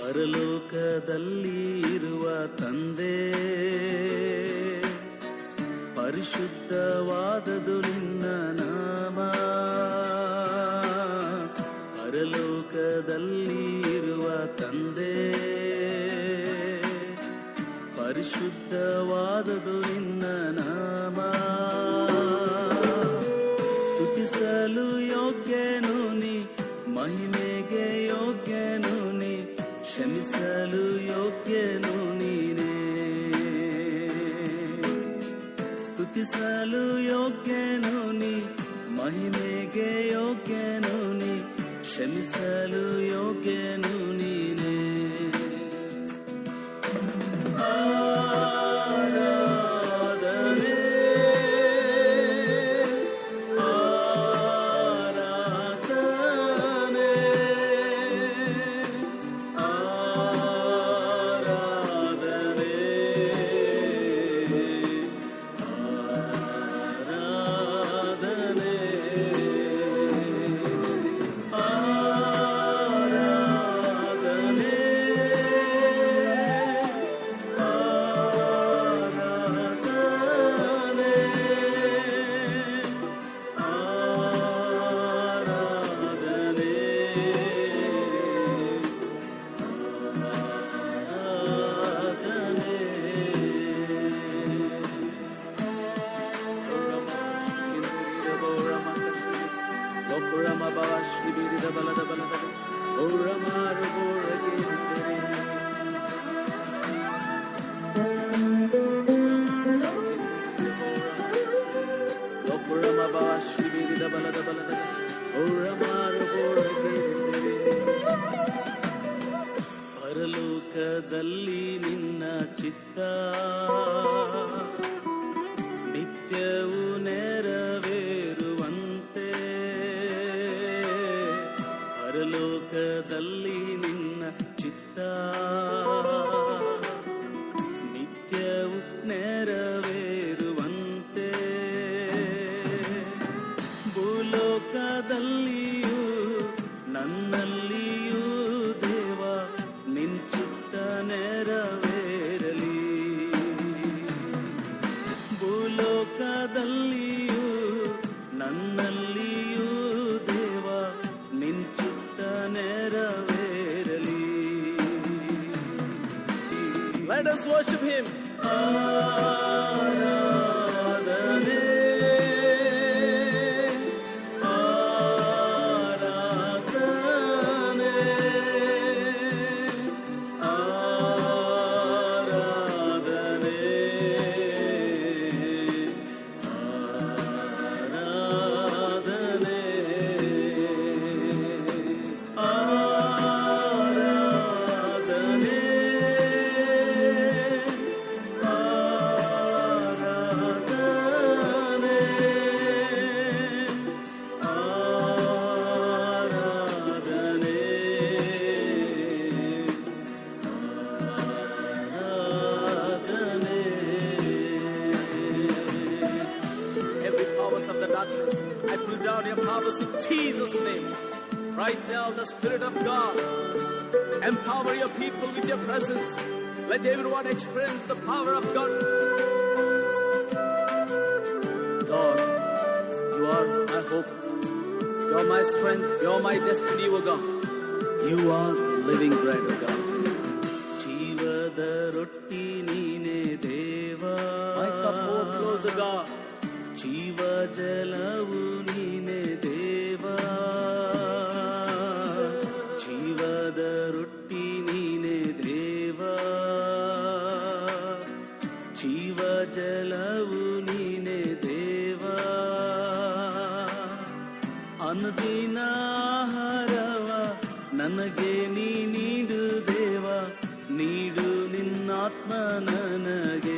ಪರಲೋಕದಲ್ಲಿ ಇರುವ ತಂದೆ ಪರಿಶುದ್ಧವಾದದು ನಿನ್ನ ನಾಮ ಪರಲೋಕದಲ್ಲಿ ಇರುವ ತಂದೆ ಪರಿಶುದ್ಧವಾದದು ನಿನ್ನ ನಾಮ ಸ್ತುತಿಸಲು ಯೋಗ್ಯನು ನೀ ಮಹಿಮೆಗೆ ಯೋಗ್ಯನು ನೀ ಕ್ಷಮಿಸಲು ಯೋಗ್ಯನು ನೀನೇ ಸ್ತುತಿಸಲು ಯೋಗ್ಯನು ನೀ ಮಹಿಮೆಗೆ ಯೋಗ್ಯನು ನೀ ಕ್ಷಮಿಸಲು ಯೋಗ್ಯನು ನೀನೇ ಆರಾಧನೆ ಆರಾಧನೆ ಆರಾಧನೆ ಆರಾಧನೆ ಆರಾಧನೆ ಆರಾಧನೆ ಆರಾಧನೆ ಪರಲೋಕದಲ್ಲಿ ನಿನ್ನ ಚಿತ್ತ ನಿತ್ಯವೂ ನೆರವೇರುವಂತೆ ಪರಲೋಕದಲ್ಲಿ ನಿನ್ನ ಚಿತ್ತ ನಿತ್ಯವೂ ನೆರವೇರುವಂತೆ ಭೂಲೋಕದಲ್ಲಿಯೂ ನನ್ನಲ್ಲಿಯೂ ದೇವ ನಿಂಚಿತ್ತ ನೆರವೇರಲಿ ಭೂಲೋಕದಲ್ಲಿಯೂ ನನ್ನಲ್ಲಿಯೂ ದೇವ ನಿಂಚಿತ್ತ ನೆರವೇರಲಿ Let us worship Him. ಆರಾಧನೆ ಆರಾಧನೆ ಆರಾಧನೆ ಆರಾಧನೆ ಆರಾಧನೆ ಆರಾಧನೆ ಆರಾಧನೆ ಆರಾಧನೆ Every powers of the darkness, I pull down your powers in Jesus' name. Right now, the Spirit of God, empower your people with your presence. Let everyone experience the power of God. God, you are my hope. You are my strength. You are my destiny, O God. You are the living bread, O God. ಜೀವದ ರೊಟ್ಟಿ ನೀನೆ ದೇವ My cup overflows, O God. ಜೀವ ಜಲವು ನೀನೆ ದೇವ ಜೀವದ ರೊಟ್ಟಿ ನೀನೆ ದೇವ ಜೀವ ಜಲವು ನೀನೆ ದೇವ ಅನುದಿನ ಆಹಾರವ ನನಗೆ ನೀ ನೀಡು ದೇವ ನೀಡು ನಿನ್ನಾತ್ಮ ನನಗೆ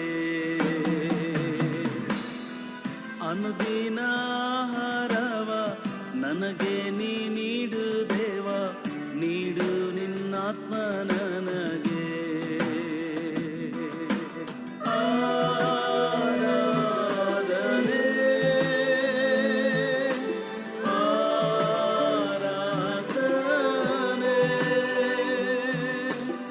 ಅನುದಿನ ಆಹಾರವ ನನಗೆ ನೀ ನೀಡು ದೇವ ನೀಡು ನಿನ್ನಾತ್ಮ ನನಗೆ ಆರಾಧನೆ ಆರಾಧನೆ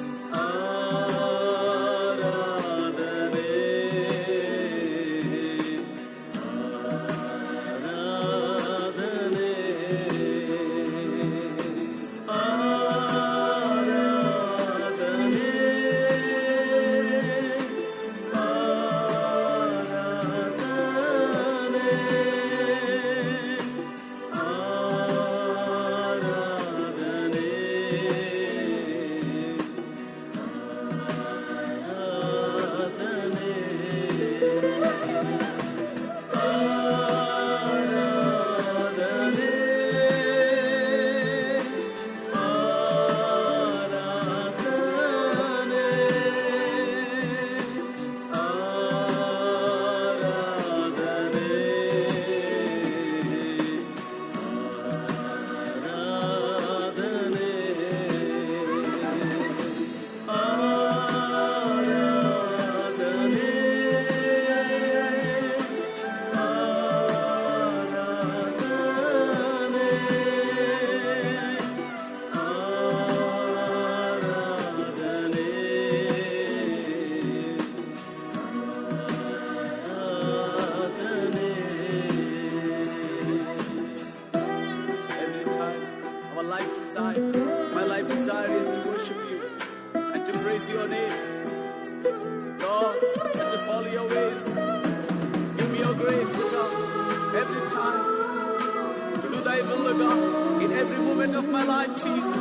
praise your name. Lord, let me follow your ways. Give me your grace, O God, every time to do thy will, O God, in every moment of my life, Jesus.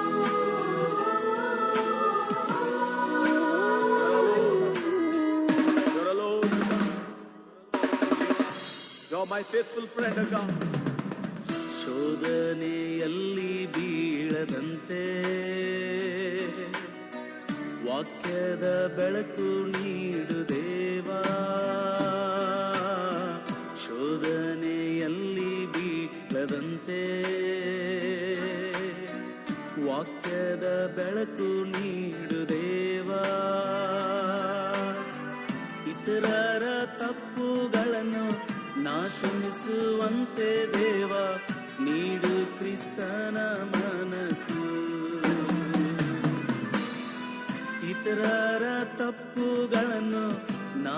You're alone. You're my faithful friend, O God. ಶೋಧನೆಯಲ್ಲಿ ಬೀಳದಂತೆ ವಾಕ್ಯದ ಬೆಳಕು ನೀಡು ದೇವಾ ಶೋಧನೆಯಲ್ಲಿ ಬೀಳದಂತೆ ವಾಕ್ಯದ ಬೆಳಕು ನೀಡು ದೇವಾ ಇತರರ ತಪ್ಪುಗಳನ್ನು ನಾಶಮಿಸುವಂತೆ ದೇವ ನೀಡು ಕ್ರಿಸ್ತನ ಮನಸ್ಸು ಇತರರ ತಪ್ಪುಗಳನ್ನು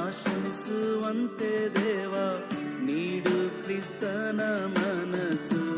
ನಾಶಮಿಸುವಂತೆ ದೇವ ನೀಡು ಕ್ರಿಸ್ತನ ಮನಸ್ಸು